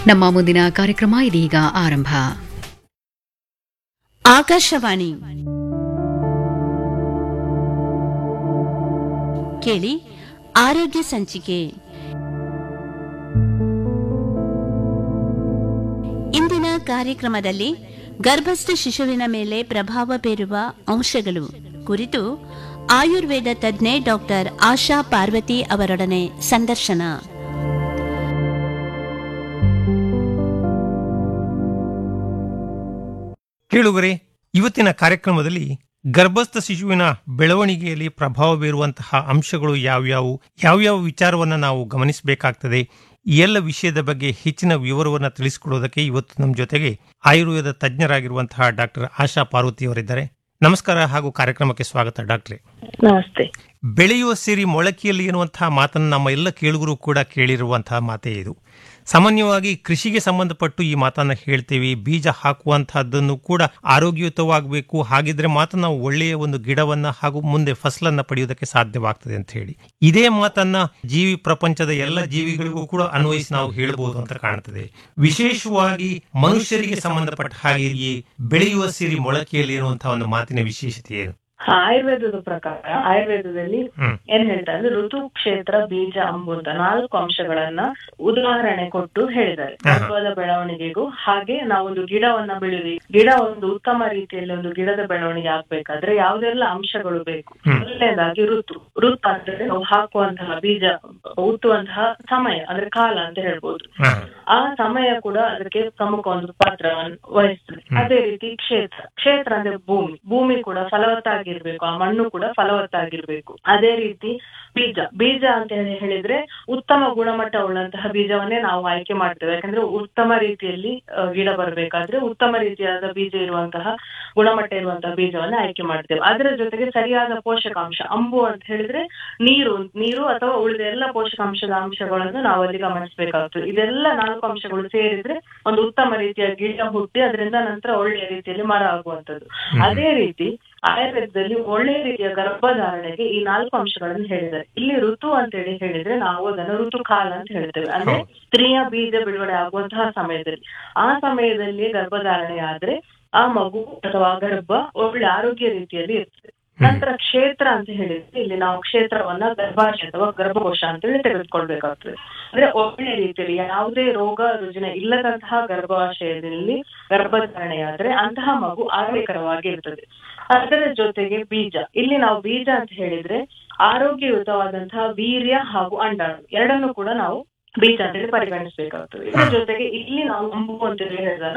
ನಮ್ಮ ಮುಂದಿನ ಕಾರ್ಯಕ್ರಮ ಇದೀಗ ಆರಂಭ ಆಕಾಶವಾಣಿ ಕೇಳಿ ಆರೋಗ್ಯ ಸಂಚಿಕೆ ಇಂದಿನ ಕಾರ್ಯಕ್ರಮದಲ್ಲಿ ಗರ್ಭಸ್ಥ ಶಿಶುವಿನ ಮೇಲೆ ಪ್ರಭಾವ ಬೀರುವ ಅಂಶಗಳು ಕುರಿತು ಆಯುರ್ವೇದ ತಜ್ಞೆ ಡಾಕ್ಟರ್ ಆಶಾ ಪಾರ್ವತಿ ಅವರೊಡನೆ ಸಂದರ್ಶನ ಕೇಳುಗರೆ ಇವತ್ತಿನ ಕಾರ್ಯಕ್ರಮದಲ್ಲಿ ಗರ್ಭಸ್ಥ ಶಿಶುವಿನ ಬೆಳವಣಿಗೆಯಲ್ಲಿ ಪ್ರಭಾವ ಬೀರುವಂತಹ ಅಂಶಗಳು ಯಾವ್ಯಾವು ಯಾವ್ಯಾವ ವಿಚಾರವನ್ನು ನಾವು ಗಮನಿಸಬೇಕಾಗ್ತದೆ ಈ ಎಲ್ಲ ವಿಷಯದ ಬಗ್ಗೆ ಹೆಚ್ಚಿನ ವಿವರವನ್ನು ತಿಳಿಸಿಕೊಡೋದಕ್ಕೆ ಇವತ್ತು ನಮ್ಮ ಜೊತೆಗೆ ಆಯುರ್ವೇದ ತಜ್ಞರಾಗಿರುವಂತಹ ಡಾಕ್ಟರ್ ಆಶಾ ಪಾರ್ವತಿ ಅವರಿದ್ದಾರೆ ನಮಸ್ಕಾರ ಹಾಗೂ ಕಾರ್ಯಕ್ರಮಕ್ಕೆ ಸ್ವಾಗತ ಡಾಕ್ಟ್ರೆ ನಮಸ್ತೆ ಬೆಳೆಯುವ ಸಿರಿ ಮೊಳಕೆಯಲ್ಲಿ ಎನ್ನುವಂತಹ ಮಾತನ್ನು ನಮ್ಮ ಎಲ್ಲ ಕೇಳುಗರು ಕೂಡ ಕೇಳಿರುವಂತಹ ಮಾತೇ ಇದು ಸಾಮಾನ್ಯವಾಗಿ ಕೃಷಿಗೆ ಸಂಬಂಧಪಟ್ಟು ಈ ಮಾತನ್ನ ಹೇಳ್ತೀವಿ ಬೀಜ ಹಾಕುವಂತಹದ್ದನ್ನು ಕೂಡ ಆರೋಗ್ಯಯುತವಾಗಬೇಕು ಹಾಗಿದ್ರೆ ಮಾತ್ರ ನಾವು ಒಳ್ಳೆಯ ಒಂದು ಗಿಡವನ್ನ ಹಾಗೂ ಮುಂದೆ ಫಸಲನ್ನ ಪಡೆಯುವುದಕ್ಕೆ ಸಾಧ್ಯವಾಗ್ತದೆ ಅಂತ ಹೇಳಿ ಇದೇ ಮಾತನ್ನ ಜೀವಿ ಪ್ರಪಂಚದ ಎಲ್ಲ ಜೀವಿಗಳಿಗೂ ಕೂಡ ಅನ್ವಯಿಸಿ ನಾವು ಹೇಳಬಹುದು ಅಂತ ಕಾಣ್ತದೆ ವಿಶೇಷವಾಗಿ ಮನುಷ್ಯರಿಗೆ ಸಂಬಂಧಪಟ್ಟ ಹಾಗೆ ಈ ಬೆಳೆಯುವ ಸಿರಿ ಮೊಳಕೆಯಲ್ಲಿ ಇರುವಂತಹ ಒಂದು ಮಾತಿನ ವಿಶೇಷತೆ ಏನು ಆಯುರ್ವೇದದ ಪ್ರಕಾರ ಆಯುರ್ವೇದದಲ್ಲಿ ಹ್ಮ್. ಏನ್ ಹೇಳ್ತಾರೆ ಅಂದ್ರೆ ಋತು ಕ್ಷೇತ್ರ ಬೀಜ ಅಂಬುವಂತ ನಾಲ್ಕು ಅಂಶಗಳನ್ನ ಉದಾಹರಣೆ ಕೊಟ್ಟು ಹೇಳಿದ್ದಾರೆ ಆಹಾ. ಗರ್ಭದ ಬೆಳವಣಿಗೆಗೂ ಹಾಗೆ ನಾವೊಂದು ಗಿಡವನ್ನ ಬೆಳೆದಿ ಗಿಡ ಒಂದು ಉತ್ತಮ ರೀತಿಯಲ್ಲಿ ಒಂದು ಗಿಡದ ಬೆಳವಣಿಗೆ ಆಗ್ಬೇಕಾದ್ರೆ ಯಾವ್ದೆಲ್ಲ ಅಂಶಗಳು ಬೇಕು ಹ್ಮ್. ಮೊದಲನೇದಾಗಿ ಋತು ಋತು ಅಂದ್ರೆ ನಾವು ಹಾಕುವಂತಹ ಬೀಜ ಹುಟ್ಟುವಂತಹ ಸಮಯ ಅಂದ್ರೆ ಕಾಲ ಅಂತ ಹೇಳ್ಬೋದು ಹಾ. ಆ ಸಮಯ ಕೂಡ ಅದಕ್ಕೆ ಪ್ರಮುಖ ಒಂದು ಪಾತ್ರವನ್ನು ವಹಿಸ್ತದೆ ಹ್ಮ್. ಅದೇ ರೀತಿ ಕ್ಷೇತ್ರ ಕ್ಷೇತ್ರ ಅಂದ್ರೆ ಭೂಮಿ ಭೂಮಿ ಕೂಡ ಫಲವತ್ತಾಗಿರ್ಬೇಕು ಆ ಮಣ್ಣು ಕೂಡ ಫಲವತ್ತಾಗಿರ್ಬೇಕು ಅದೇ ರೀತಿ ಬೀಜ ಬೀಜ ಅಂತ ಹೇಳಿ ಹೇಳಿದ್ರೆ ಉತ್ತಮ ಗುಣಮಟ್ಟ ಉಳ್ಳಂತಹ ಬೀಜವನ್ನೇ ನಾವು ಆಯ್ಕೆ ಮಾಡ್ತೇವೆ ಯಾಕಂದ್ರೆ ಉತ್ತಮ ರೀತಿಯಲ್ಲಿ ಆ, ಗಿಡ ಬರಬೇಕಾದ್ರೆ ಉತ್ತಮ ರೀತಿಯಾದ ಬೀಜ ಇರುವಂತಹ ಗುಣಮಟ್ಟ ಇರುವಂತಹ ಬೀಜವನ್ನ ಆಯ್ಕೆ ಮಾಡ್ತೇವೆ ಅದರ ಜೊತೆಗೆ ಸರಿಯಾದ ಪೋಷಕಾಂಶ ಅಂಬು ಅಂತ ಹೇಳಿದ್ರೆ ನೀರು ನೀರು ಅಥವಾ ಉಳಿದ ಎಲ್ಲ ಪೋಷಕಾಂಶದ ಅಂಶಗಳನ್ನು ನಾವು ಅಲ್ಲಿ ಗಮನಿಸಬೇಕಾಗ್ತದೆ ಇದೆಲ್ಲ ನಾಲ್ಕು ಅಂಶಗಳು ಸೇರಿದ್ರೆ ಒಂದು ಉತ್ತಮ ರೀತಿಯ ಗಿಡ ಹುಟ್ಟಿ ಅದರಿಂದ ನಂತರ ಒಳ್ಳೆಯ ರೀತಿಯಲ್ಲಿ ಮರ ಆಗುವಂತದ್ದು ಅದೇ ರೀತಿ ಆಯುರ್ವೇದದಲ್ಲಿ ಒಳ್ಳೆಯ ರೀತಿಯ ಗರ್ಭಧಾರಣೆಗೆ ಈ ನಾಲ್ಕು ಅಂಶಗಳನ್ನು ಹೇಳಿದ್ದಾರೆ ಇಲ್ಲಿ ಋತು ಅಂತ ಹೇಳಿ ಹೇಳಿದ್ರೆ ನಾವು ಅದನ್ನು ಋತುಕಾಲ ಅಂತ ಹೇಳ್ತೇವೆ ಅಂದ್ರೆ ಹೌದು. ಸ್ತ್ರೀಯ ಬೀಜ ಬಿಡುಗಡೆ ಆಗುವಂತಹ ಸಮಯದಲ್ಲಿ ಆ ಸಮಯದಲ್ಲಿ ಗರ್ಭಧಾರಣೆ ಆದ್ರೆ ಆ ಮಗು ಅಥವಾ ಗರ್ಭ ಒಳ್ಳೆ ಆರೋಗ್ಯ ರೀತಿಯಲ್ಲಿ ಇರ್ತದೆ ನಂತರ ಕ್ಷೇತ್ರ ಅಂತ ಹೇಳಿದ್ರೆ ಇಲ್ಲಿ ನಾವು ಕ್ಷೇತ್ರವನ್ನ ಗರ್ಭಾಶಯ ಅಥವಾ ಗರ್ಭಕೋಶ ಅಂತ ಹೇಳಿ ತೆಗೆದುಕೊಳ್ಬೇಕಾಗ್ತದೆ ಅಂದ್ರೆ ಒಳ್ಳೆ ರೀತಿಯಲ್ಲಿ ಯಾವುದೇ ರೋಗ ರುಜಿನ ಇಲ್ಲದಂತಹ ಗರ್ಭಾಶಯದಲ್ಲಿ ಗರ್ಭಧಾರಣೆಯಾದ್ರೆ ಅಂತಹ ಮಗು ಆರೋಗ್ಯಕರವಾಗಿ ಇರ್ತದೆ ಅದರ ಜೊತೆಗೆ ಬೀಜ ಇಲ್ಲಿ ನಾವು ಬೀಜ ಅಂತ ಹೇಳಿದ್ರೆ ಆರೋಗ್ಯಯುತವಾದಂತಹ ವೀರ್ಯ ಹಾಗೂ ಅಂಡಾಣು ಎರಡನ್ನು ಕೂಡ ನಾವು ಬೀಜ ಅಂತ ಹೇಳಿ ಪರಿಗಣಿಸಬೇಕಾಗ್ತದೆ ಇದರ ಜೊತೆಗೆ ಇಲ್ಲಿ ನಾವು ಅಂಬು ಅಂತ ಹೇಳಿ ಹೇಳಿದಾಗ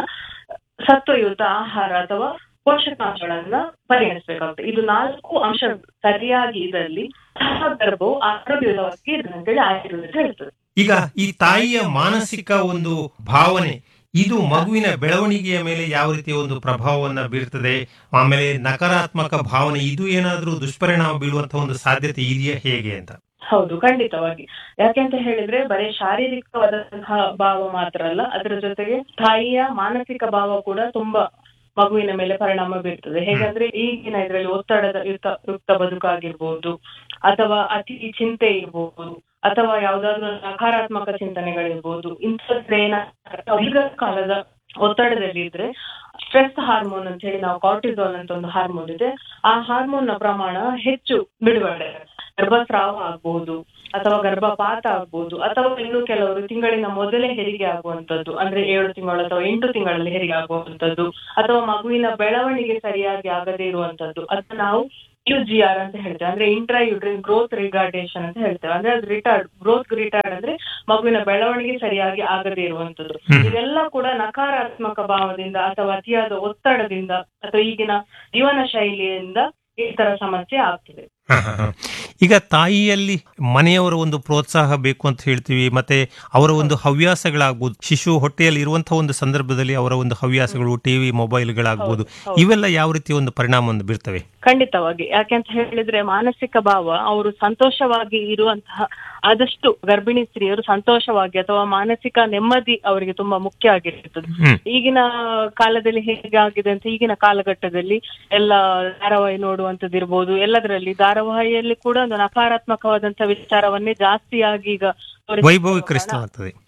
ಸತ್ವಯುತ ಆಹಾರ ಅಥವಾ ಪೋಷಕಾಂಶಗಳನ್ನ ಪರಿಗಣಿಸಬೇಕಾಗುತ್ತೆ ಇದು ನಾಲ್ಕು ಅಂಶ ಸರಿಯಾಗಿ ಇದರಲ್ಲಿ ಸಹ ಗರ್ಭವು ಆರೋಗ್ಯಯುತವಾಗಿ ಇದೆ ಅಂತೇಳಿ ಆಯುರ್ವೇದ ಹೇಳ್ತದೆ ಈಗ ಈ ತಾಯಿಯ ಮಾನಸಿಕ ಒಂದು ಭಾವನೆ ಇದು ಮಗುವಿನ ಬೆಳವಣಿಗೆಯ ಮೇಲೆ ಯಾವ ರೀತಿಯ ಒಂದು ಪ್ರಭಾವವನ್ನ ಬೀರ್ತದೆ ಆಮೇಲೆ ನಕಾರಾತ್ಮಕ ಭಾವನೆ ಇದು ಏನಾದ್ರೂ ದುಷ್ಪರಿಣಾಮ ಬೀಳುವಂತಹ ಒಂದು ಸಾಧ್ಯತೆ ಇದೆಯಾ ಹೇಗೆ ಅಂತ ಹೌದು ಖಂಡಿತವಾಗಿ ಯಾಕೆಂತ ಹೇಳಿದ್ರೆ ಬರೀ ಶಾರೀರಿಕವಾದಂತಹ ಭಾವ ಮಾತ್ರ ಅಲ್ಲ ಅದರ ಜೊತೆಗೆ ತಾಯಿಯ ಮಾನಸಿಕ ಭಾವ ಕೂಡ ತುಂಬಾ ಮಗುವಿನ ಮೇಲೆ ಪರಿಣಾಮ ಬೀರ್ತದೆ ಹೇಗಂದ್ರೆ ಈಗಿನ ಇದರಲ್ಲಿ ಒತ್ತಡದ ಯುಕ್ತ ಯುಕ್ತ ಬದುಕಾಗಿರ್ಬೋದು ಅಥವಾ ಅತಿ ಚಿಂತೆ ಇರ್ಬೋದು ಅಥವಾ ಯಾವ್ದಾದ್ರು ನಕಾರಾತ್ಮಕ ಚಿಂತನೆಗಳಿರ್ಬೋದು ಇಂಥದ್ದೇನ ದೀರ್ಘಕಾಲದ ಒತ್ತಡದಲ್ಲಿ ಇದ್ರೆ ಸ್ಟ್ರೆಸ್ ಹಾರ್ಮೋನ್ ಅಂತ ಹೇಳಿ ನಾವು ಕಾರ್ಟಿಸೋಲ್ ಅಂತ ಒಂದು ಹಾರ್ಮೋನ್ ಇದೆ ಆ ಹಾರ್ಮೋನ್ ನ ಪ್ರಮಾಣ ಹೆಚ್ಚು ಬಿಡುಗಡೆ ಗರ್ಭಸ್ರಾವ ಆಗ್ಬಹುದು ಅಥವಾ ಗರ್ಭಪಾತ ಆಗ್ಬಹುದು ಅಥವಾ ಇನ್ನು ಕೆಲವರು ತಿಂಗಳಿನ ಮೊದಲೇ ಹೆರಿಗೆ ಆಗುವಂತದ್ದು ಅಂದ್ರೆ ಏಳು ತಿಂಗಳು ಅಥವಾ ಎಂಟು ತಿಂಗಳಲ್ಲಿ ಹೆರಿಗೆ ಆಗುವಂತದ್ದು ಅಥವಾ ಮಗುವಿನ ಬೆಳವಣಿಗೆ ಸರಿಯಾಗಿ ಆಗದೇ ಇರುವಂತದ್ದು ಅದನ್ನ ನಾವು ಯು ಜಿ ಆರ್ ಅಂತ ಹೇಳ್ತೇವೆ ಅಂದ್ರೆ ಇಂಟ್ರಾ ಯುಡ್ರಿನ್ ಗ್ರೋತ್ ರಿಗಾರ್ಡೇಷನ್ ಅಂತ ಹೇಳ್ತೇವೆ ಅಂದ್ರೆ ಅದು ರಿಟಾರ್ಡ್ ಗ್ರೋತ್ ರಿಟಾರ್ಡ್ ಅಂದ್ರೆ ಮಗುವಿನ ಬೆಳವಣಿಗೆ ಸರಿಯಾಗಿ ಆಗದೇ ಇರುವಂತದ್ದು ಇದೆಲ್ಲ ಕೂಡ ನಕಾರಾತ್ಮಕ ಭಾವದಿಂದ ಅಥವಾ ಅತಿಯಾದ ಒತ್ತಡದಿಂದ ಅಥವಾ ಈಗಿನ ಜೀವನ ಶೈಲಿಯಿಂದ ಈ ತರ ಸಮಸ್ಯೆ ಆಗ್ತದೆ ಹ, ಹ, ಹ. ಈಗ ತಾಯಿಯಲ್ಲಿ ಮನೆಯವರ ಒಂದು ಪ್ರೋತ್ಸಾಹ ಬೇಕು ಅಂತ ಹೇಳ್ತೀವಿ ಮತ್ತೆ ಅವರ ಒಂದು ಹವ್ಯಾಸಗಳಾಗ್ಬೋದು ಶಿಶು ಹೊಟ್ಟೆಯಲ್ಲಿ ಇರುವಂತಹ ಒಂದು ಸಂದರ್ಭದಲ್ಲಿ ಅವರ ಒಂದು ಹವ್ಯಾಸಗಳು ಟಿವಿ ಮೊಬೈಲ್ಗಳಾಗ್ಬೋದು ಇವೆಲ್ಲ ಯಾವ ರೀತಿಯ ಒಂದು ಪರಿಣಾಮವನ್ನು ಬೀರ್ತವೆ ಖಂಡಿತವಾಗಿ ಯಾಕೆಂತ ಹೇಳಿದ್ರೆ ಮಾನಸಿಕ ಭಾವ ಅವರು ಸಂತೋಷವಾಗಿ ಇರುವಂತಹ ಆದಷ್ಟು ಗರ್ಭಿಣಿ ಸ್ತ್ರೀಯರು ಸಂತೋಷವಾಗಿ ಅಥವಾ ಮಾನಸಿಕ ನೆಮ್ಮದಿ ಅವರಿಗೆ ತುಂಬಾ ಮುಖ್ಯ ಆಗಿರ್ತದೆ ಹ್ಮ್. ಈಗಿನ ಕಾಲದಲ್ಲಿ ಹೇಗಾಗಿದೆ ಅಂತ ಈಗಿನ ಕಾಲಘಟ್ಟದಲ್ಲಿ ಎಲ್ಲ ಧಾರಾವಾಹಿ ನೋಡುವಂತದ್ದಿರ್ಬೋದು ಎಲ್ಲದರಲ್ಲಿ ಧಾರಾವಾಹಿಯಲ್ಲಿ ಕೂಡ ಒಂದು ನಕಾರಾತ್ಮಕವಾದಂತಹ ವಿಚಾರವನ್ನೇ ಜಾಸ್ತಿಯಾಗಿ ಈಗ ತೋರಿಸ್ತಾ ವೈಭವೀಕರಿಸಲಾಗ್ತದೆ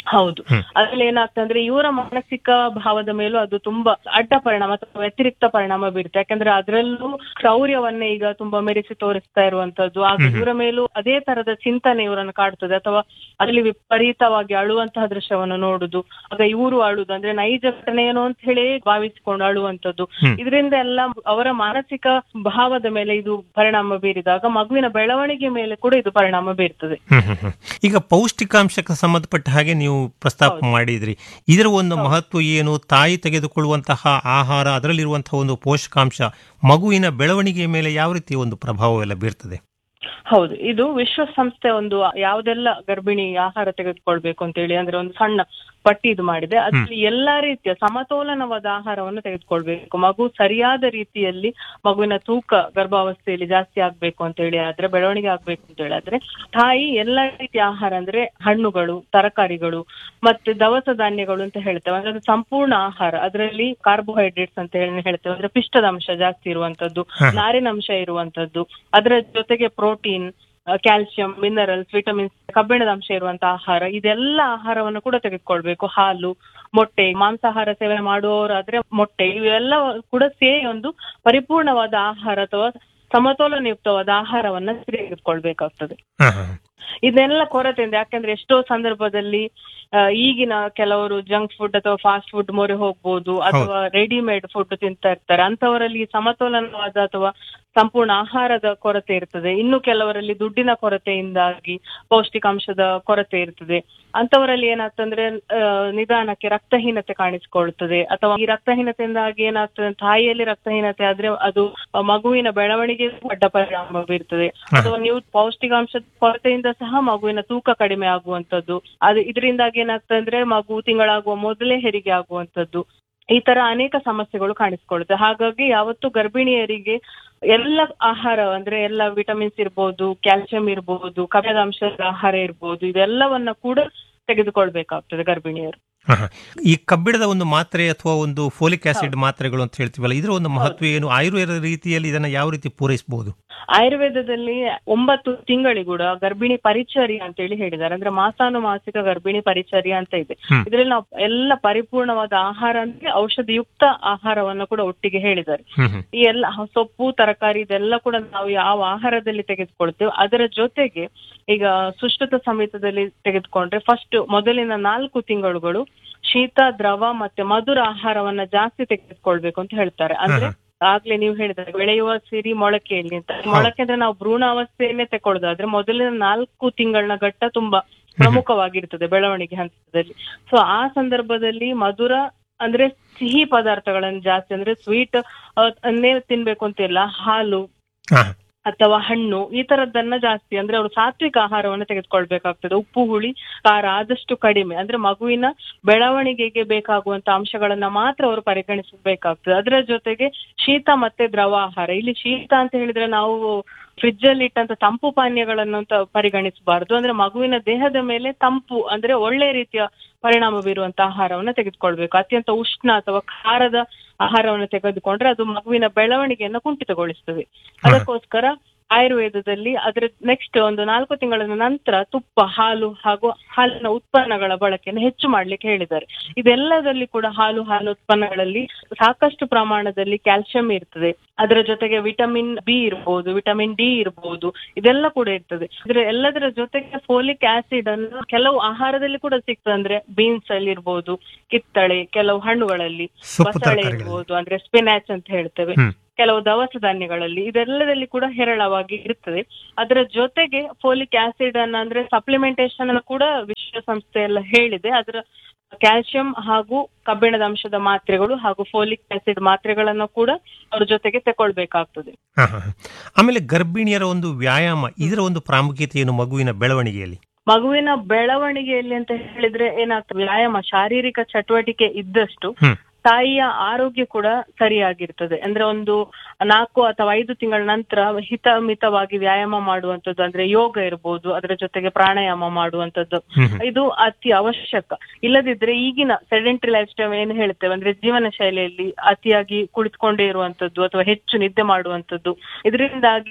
ಹೌದು ಹ್ಮ್. ಅದ್ರಲ್ಲಿ ಏನಾಗ್ತದೆ ಅಂದ್ರೆ ಇವರ ಮಾನಸಿಕ ಭಾವದ ಮೇಲೂ ಅದು ತುಂಬಾ ಅಡ್ಡ ಪರಿಣಾಮ ಅಥವಾ ವ್ಯತಿರಿಕ್ತ ಪರಿಣಾಮ ಬೀರುತ್ತೆ ಯಾಕಂದ್ರೆ ಅದರಲ್ಲೂ ಕ್ರೌರ್ಯವನ್ನೇ ಈಗ ತುಂಬಾ ಮೆರೆಸಿ ತೋರಿಸ್ತಾ ಇರುವಂತದ್ದು ಆಗ ಹ್ಮ್ ಹ್ಮ್. ಇವರ ಮೇಲೂ ಅದೇ ತರದ ಚಿಂತನೆ ಇವರನ್ನು ಕಾಡ್ತದೆ ಅಥವಾ ಅಲ್ಲಿ ವಿಪರೀತವಾಗಿ ಅಳುವಂತಹ ದೃಶ್ಯವನ್ನು ನೋಡುದು ಆಗ ಇವರು ಅಳುದು ಅಂದ್ರೆ ನೈಜ ಘಟನೆ ಏನು ಅಂತ ಹೇಳಿ ಭಾವಿಸಿಕೊಂಡು ಅಳುವಂತದ್ದು ಹ್ಮ್. ಇದರಿಂದ ಎಲ್ಲ ಅವರ ಮಾನಸಿಕ ಭಾವದ ಮೇಲೆ ಇದು ಪರಿಣಾಮ ಬೀರಿದಾಗ ಮಗುವಿನ ಬೆಳವಣಿಗೆ ಮೇಲೆ ಕೂಡ ಇದು ಪರಿಣಾಮ ಬೀರ್ತದೆ ಹ್ಮ್ ಹ್ಮ್ ಹ್ಮ್. ಈಗ ಪೌಷ್ಟಿಕಾಂಶಕ್ಕೆ ಸಂಬಂಧಪಟ್ಟ ಹಾಗೆ ನೀವು ಪ್ರಸ್ತಾಪ ಮಾಡಿದ್ರಿ ಇದರ ಒಂದು ಮಹತ್ವ ಏನು ತಾಯಿ ತೆಗೆದುಕೊಳ್ಳುವಂತಹ ಆಹಾರ ಅದರಲ್ಲಿರುವಂತಹ ಒಂದು ಪೋಷಕಾಂಶ ಮಗುವಿನ ಬೆಳವಣಿಗೆಯ ಮೇಲೆ ಯಾವ ರೀತಿ ಒಂದು ಪ್ರಭಾವವೆಲ್ಲ ಬೀರ್ತದೆ ಹೌದು ಇದು ವಿಶ್ವಸಂಸ್ಥೆ ಒಂದು ಯಾವ್ದೆಲ್ಲ ಗರ್ಭಿಣಿ ಆಹಾರ ತೆಗೆದುಕೊಳ್ಬೇಕು ಅಂತ ಹೇಳಿ ಅಂದ್ರೆ ಒಂದು ಸಣ್ಣ ಪಟ್ಟಿ ಇದು ಮಾಡಿದೆ ಅದ್ರಲ್ಲಿ ಎಲ್ಲಾ ರೀತಿಯ ಸಮತೋಲನವಾದ ಆಹಾರವನ್ನು ತೆಗೆದುಕೊಳ್ಬೇಕು ಮಗು ಸರಿಯಾದ ರೀತಿಯಲ್ಲಿ ಮಗುವಿನ ತೂಕ ಗರ್ಭಾವಸ್ಥೆಯಲ್ಲಿ ಜಾಸ್ತಿ ಆಗ್ಬೇಕು ಅಂತ ಹೇಳಿ ಆದ್ರೆ ಬೆಳವಣಿಗೆ ಆಗ್ಬೇಕು ಅಂತ ಹೇಳಿ ಆದ್ರೆ ತಾಯಿ ಎಲ್ಲಾ ರೀತಿಯ ಆಹಾರ ಅಂದ್ರೆ ಹಣ್ಣುಗಳು ತರಕಾರಿಗಳು ಮತ್ತೆ ದವಸ ಧಾನ್ಯಗಳು ಅಂತ ಹೇಳ್ತೇವೆ ಅಂದ್ರೆ ಅದು ಸಂಪೂರ್ಣ ಆಹಾರ ಅದರಲ್ಲಿ ಕಾರ್ಬೋಹೈಡ್ರೇಟ್ಸ್ ಅಂತ ಹೇಳಿ ಹೇಳ್ತೇವೆ ಅಂದ್ರೆ ಪಿಷ್ಟದ ಅಂಶ ಜಾಸ್ತಿ ಇರುವಂತದ್ದು ನಾರಿನಂಶ ಇರುವಂತದ್ದು ಅದರ ಜೊತೆಗೆ ಪ್ರೋಟೀನ್ ಕ್ಯಾಲ್ಸಿಯಂ ಮಿನರಲ್ಸ್ ವಿಟಮಿನ್ಸ್ ಕಬ್ಬಿಣದ ಅಂಶ ಇರುವಂತಹ ಆಹಾರ ಇದೆಲ್ಲ ಆಹಾರವನ್ನು ಕೂಡ ತೆಗೆದುಕೊಳ್ಬೇಕು ಹಾಲು ಮೊಟ್ಟೆ ಮಾಂಸಾಹಾರ ಸೇವನೆ ಮಾಡುವವರಾದ್ರೆ ಮೊಟ್ಟೆ ಇವೆಲ್ಲ ಕೂಡ ಸೇರಿ ಒಂದು ಪರಿಪೂರ್ಣವಾದ ಆಹಾರ ಅಥವಾ ಸಮತೋಲನಯುಕ್ತವಾದ ಆಹಾರವನ್ನ ತೆಗೆದುಕೊಳ್ಬೇಕಾಗ್ತದೆ ಹ, ಹ. ಇದೆಲ್ಲ ಕೊರತೆಯಿಂದ ಯಾಕಂದ್ರೆ ಎಷ್ಟೋ ಸಂದರ್ಭದಲ್ಲಿ ಆ, ಈಗಿನ ಕೆಲವರು ಜಂಕ್ ಫುಡ್ ಅಥವಾ ಫಾಸ್ಟ್ ಫುಡ್ ಮೊರೆ ಹೋಗ್ಬೋದು ಅಥವಾ ರೆಡಿಮೇಡ್ ಫುಡ್ ತಿಂತಾ ಇರ್ತಾರೆ ಅಂತವರಲ್ಲಿ ಸಮತೋಲನವಾದ ಅಥವಾ ಸಂಪೂರ್ಣ ಆಹಾರದ ಕೊರತೆ ಇರ್ತದೆ ಇನ್ನು ಕೆಲವರಲ್ಲಿ ದುಡ್ಡಿನ ಕೊರತೆಯಿಂದಾಗಿ ಪೌಷ್ಟಿಕಾಂಶದ ಕೊರತೆ ಇರ್ತದೆ ಅಂತವರಲ್ಲಿ ಏನಾಗ್ತಂದ್ರೆ ಆ, ನಿಧಾನಕ್ಕೆ ರಕ್ತಹೀನತೆ ಕಾಣಿಸಿಕೊಳ್ತದೆ ಅಥವಾ ಈ ರಕ್ತಹೀನತೆಯಿಂದಾಗಿ ಏನಾಗ್ತದೆ ತಾಯಿಯಲ್ಲಿ ರಕ್ತಹೀನತೆ ಆದ್ರೆ ಅದು ಮಗುವಿನ ಬೆಳವಣಿಗೆ ಅಡ್ಡ ಪರಿಣಾಮ ಬೀರ್ತದೆ ಅಥವಾ ನೀವು ಪೌಷ್ಟಿಕಾಂಶದ ಕೊರತೆಯಿಂದ ಸಹ ಮಗುವಿನ ತೂಕ ಕಡಿಮೆ ಆಗುವಂತದ್ದು ಅದು ಇದರಿಂದಾಗಿ ಏನಾಗ್ತದೆ ಅಂದ್ರೆ ಮಗು ತಿಂಗಳಾಗುವ ಮೊದಲೇ ಹೆರಿಗೆ ಆಗುವಂತದ್ದು ಈ ತರ ಅನೇಕ ಸಮಸ್ಯೆಗಳು ಕಾಣಿಸ್ಕೊಳ್ಳುತ್ತೆ ಹಾಗಾಗಿ ಯಾವತ್ತು ಗರ್ಭಿಣಿಯರಿಗೆ ಎಲ್ಲ ಆಹಾರ ಅಂದ್ರೆ ಎಲ್ಲ ವಿಟಮಿನ್ಸ್ ಇರ್ಬೋದು ಕ್ಯಾಲ್ಸಿಯಂ ಇರ್ಬೋದು ಕಬ್ಬಿಣದ ಅಂಶದ ಆಹಾರ ಇರ್ಬೋದು ಇದೆಲ್ಲವನ್ನ ಕೂಡ ತೆಗೆದುಕೊಳ್ಬೇಕಾಗ್ತದೆ ಗರ್ಭಿಣಿಯರು ಹ, ಹ. ಈ ಕಬ್ಬಿಣದ ಒಂದು ಮಾತ್ರೆ ಅಥವಾ ಒಂದು ಫೋಲಿಕ್ ಆಸಿಡ್ ಮಾತ್ರೆಗಳು ಅಂತ ಹೇಳ್ತೀವಲ್ಲ ಇದರ ಒಂದು ಮಹತ್ವ ಏನು ಆಯುರ್ವೇದ ರೀತಿಯಲ್ಲಿ ಇದನ್ನ ಯಾವ ರೀತಿ ಪೂರೈಸಬಹುದು ಆಯುರ್ವೇದದಲ್ಲಿ ಒಂಬತ್ತು ತಿಂಗಳಿಗೂಡ ಗರ್ಭಿಣಿ ಪರಿಚರ್ಯ ಅಂತ ಹೇಳಿ ಹೇಳಿದ್ದಾರೆ ಅಂದ್ರೆ ಮಾಸಾನುಮಾಸಿಕ ಗರ್ಭಿಣಿ ಪರಿಚರ್ಯ ಅಂತ ಇದೆ ಹ್ಮ್. ಇದ್ರಲ್ಲಿ ನಾವು ಎಲ್ಲ ಪರಿಪೂರ್ಣವಾದ ಆಹಾರ ಅಂದ್ರೆ ಔಷಧಿಯುಕ್ತ ಆಹಾರವನ್ನು ಕೂಡ ಒಟ್ಟಿಗೆ ಹೇಳಿದ್ದಾರೆ ಹ್ಮ್ ಹ್ಮ್ ಈ ಎಲ್ಲ ಸೊಪ್ಪು ತರಕಾರಿ ಇದೆಲ್ಲ ಕೂಡ ನಾವು ಯಾವ ಆಹಾರದಲ್ಲಿ ತೆಗೆದುಕೊಳ್ತೇವೆ ಅದರ ಜೊತೆಗೆ ಈಗ ಸುಶ್ರುತ ಸಮೇತದಲ್ಲಿ ತೆಗೆದುಕೊಂಡ್ರೆ ಫಸ್ಟ್ ಮೊದಲಿನ ನಾಲ್ಕು ತಿಂಗಳುಗಳು ಶೀತ ದ್ರವ ಮತ್ತೆ ಮಧುರ ಆಹಾರವನ್ನ ಜಾಸ್ತಿ ತೆಗೆದುಕೊಳ್ಬೇಕು ಅಂತ ಹೇಳ್ತಾರೆ ಅಂದ್ರೆ ಆಗ್ಲೇ ನೀವು ಹೇಳಿದ್ರೆ ಬೆಳೆಯುವ ಸಿರಿ ಮೊಳಕೆಯಲ್ಲಿ ಅಂತ ಮೊಳಕೆ ಅಂದ್ರೆ ನಾವು ಭ್ರೂಣ ಅವಸ್ಥೆಯನ್ನೇ ತಗೊಳ್ಳೋದಾದ್ರೆ ಮೊದಲಿನ ನಾಲ್ಕು ತಿಂಗಳ ಘಟ್ಟ ತುಂಬಾ ಪ್ರಮುಖವಾಗಿರ್ತದೆ ಬೆಳವಣಿಗೆ ಹಂತದಲ್ಲಿ ಸೊ ಆ ಸಂದರ್ಭದಲ್ಲಿ ಮಧುರ ಅಂದ್ರೆ ಸಿಹಿ ಪದಾರ್ಥಗಳನ್ನು ಜಾಸ್ತಿ ಅಂದ್ರೆ ಸ್ವೀಟ್ ಅನ್ನೇ ತಿನ್ಬೇಕು ಅಂತಿಲ್ಲ ಹಾಲು ಹ, ಅಥವಾ ಹಣ್ಣು ಈ ತರದ್ದನ್ನ ಜಾಸ್ತಿ ಅಂದ್ರೆ ಅವರು ಸಾತ್ವಿಕ ಆಹಾರವನ್ನು ತೆಗೆದುಕೊಳ್ಬೇಕಾಗ್ತದೆ ಉಪ್ಪು ಹುಳಿ ಖಾರ ಆದಷ್ಟು ಕಡಿಮೆ ಅಂದ್ರೆ ಮಗುವಿನ ಬೆಳವಣಿಗೆಗೆ ಬೇಕಾಗುವಂತ ಅಂಶಗಳನ್ನ ಮಾತ್ರ ಅವರು ಪರಿಗಣಿಸಬೇಕಾಗ್ತದೆ ಅದರ ಜೊತೆಗೆ ಶೀತ ಮತ್ತೆ ದ್ರವ ಆಹಾರ ಇಲ್ಲಿ ಶೀತ ಅಂತ ಹೇಳಿದ್ರೆ ನಾವು ಫ್ರಿಡ್ಜ್ ಅಲ್ಲಿ ಇಟ್ಟಂತ ತಂಪು ಪಾನೀಯಗಳನ್ನು ಅಂತ ಪರಿಗಣಿಸಬಾರದು ಅಂದ್ರೆ ಮಗುವಿನ ದೇಹದ ಮೇಲೆ ತಂಪು ಅಂದ್ರೆ ಒಳ್ಳೆ ರೀತಿಯ ಪರಿಣಾಮ ಬೀರುವಂತ ಆಹಾರವನ್ನ ತೆಗೆದುಕೊಳ್ಬೇಕು ಅತ್ಯಂತ ಉಷ್ಣ ಅಥವಾ ಖಾರದ ಆಹಾರವನ್ನು ತೆಗೆದುಕೊಂಡ್ರೆ ಅದು ಮಗುವಿನ ಬೆಳವಣಿಗೆಯನ್ನು ಕುಂಠಿತಗೊಳಿಸ್ತದೆ ಅದಕ್ಕೋಸ್ಕರ ಆಯುರ್ವೇದದಲ್ಲಿ ಅದರ ನೆಕ್ಸ್ಟ್ ಒಂದು ನಾಲ್ಕು ತಿಂಗಳ ನಂತರ ತುಪ್ಪ ಹಾಲು ಹಾಗೂ ಹಾಲಿನ ಉತ್ಪನ್ನಗಳ ಬಳಕೆಯನ್ನು ಹೆಚ್ಚು ಮಾಡ್ಲಿಕ್ಕೆ ಹೇಳಿದ್ದಾರೆ ಇದೆಲ್ಲದಲ್ಲಿ ಕೂಡ ಹಾಲು ಹಾಲು ಉತ್ಪನ್ನಗಳಲ್ಲಿ ಸಾಕಷ್ಟು ಪ್ರಮಾಣದಲ್ಲಿ ಕ್ಯಾಲ್ಸಿಯಂ ಇರ್ತದೆ ಅದರ ಜೊತೆಗೆ ವಿಟಮಿನ್ ಬಿ ಇರಬಹುದು ವಿಟಮಿನ್ ಡಿ ಇರಬಹುದು ಇದೆಲ್ಲ ಕೂಡ ಇರ್ತದೆ ಇದ್ರ ಎಲ್ಲದರ ಜೊತೆಗೆ ಫೋಲಿಕ್ ಆಸಿಡ್ ಅನ್ನು ಕೆಲವು ಆಹಾರದಲ್ಲಿ ಕೂಡ ಸಿಗ್ತದೆ ಅಂದ್ರೆ ಬೀನ್ಸ್ ಅಲ್ಲಿ ಇರ್ಬೋದು ಕಿತ್ತಳೆ ಕೆಲವು ಹಣ್ಣುಗಳಲ್ಲಿ ಸೊಪ್ಪು ಬಸಳೆ ತರಕಾರಿಗಳಲ್ಲಿ. ಇರ್ಬೋದು ಅಂದ್ರೆ ಸ್ಪಿನಾಚ್ ಅಂತ ಹೇಳ್ತೇವೆ ಹ್ಮ್. ಕೆಲವು ದವಸ ಧಾನ್ಯಗಳಲ್ಲಿ ಇದೆಲ್ಲದಲ್ಲಿ ಕೂಡ ಹೇರಳವಾಗಿ ಇರ್ತದೆ ಅದರ ಜೊತೆಗೆ ಫೋಲಿಕ್ ಆಸಿಡ್ ಅನ್ನ ಅಂದ್ರೆ ಸಪ್ಲಿಮೆಂಟೇಶನ್ ಅನ್ನು ಕೂಡ ವಿಶ್ವಸಂಸ್ಥೆ ಎಲ್ಲ ಹೇಳಿದೆ ಅದರ ಕ್ಯಾಲ್ಸಿಯಂ ಹಾಗೂ ಕಬ್ಬಿಣದ ಅಂಶದ ಮಾತ್ರೆಗಳು ಹಾಗೂ ಫೋಲಿಕ್ ಆಸಿಡ್ ಮಾತ್ರೆಗಳನ್ನು ಕೂಡ ಅವ್ರ ಜೊತೆಗೆ ತಗೊಳ್ಬೇಕಾಗ್ತದೆ ಹ, ಹ, ಹ. ಆಮೇಲೆ ಗರ್ಭಿಣಿಯರ ಒಂದು ವ್ಯಾಯಾಮ ಇದರ ಒಂದು ಪ್ರಾಮುಖ್ಯತೆ ಏನು ಮಗುವಿನ ಬೆಳವಣಿಗೆಯಲ್ಲಿ ಮಗುವಿನ ಬೆಳವಣಿಗೆಯಲ್ಲಿ ಅಂತ ಹೇಳಿದ್ರೆ ಏನಾಗ್ತದೆ ವ್ಯಾಯಾಮ ಶಾರೀರಿಕ ಚಟುವಟಿಕೆ ಇದ್ದಷ್ಟು ಹ್ಮ್. ತಾಯಿಯ ಆರೋಗ್ಯ ಕೂಡ ಸರಿಯಾಗಿರ್ತದೆ ಅಂದ್ರೆ ಒಂದು ನಾಲ್ಕು ಅಥವಾ ಐದು ತಿಂಗಳ ನಂತರ ಹಿತಮಿತವಾಗಿ ವ್ಯಾಯಾಮ ಮಾಡುವಂತದ್ದು ಅಂದ್ರೆ ಯೋಗ ಇರ್ಬೋದು ಅದರ ಜೊತೆಗೆ ಪ್ರಾಣಾಯಾಮ ಮಾಡುವಂತದ್ದು ಹ್ಮ್ ಹ್ಮ್. ಇದು ಅತಿ ಅವಶ್ಯಕ ಇಲ್ಲದಿದ್ರೆ ಈಗಿನ ಸೆಡೆಂಟ್ರಿ ಲೈಫ್ ಸ್ಟೈಲ್ ಏನು ಹೇಳ್ತೇವೆ ಅಂದ್ರೆ ಜೀವನ ಶೈಲಿಯಲ್ಲಿ ಅತಿಯಾಗಿ ಕುಳಿತುಕೊಂಡೇ ಇರುವಂತದ್ದು ಅಥವಾ ಹೆಚ್ಚು ನಿದ್ದೆ ಮಾಡುವಂತದ್ದು ಇದರಿಂದಾಗಿ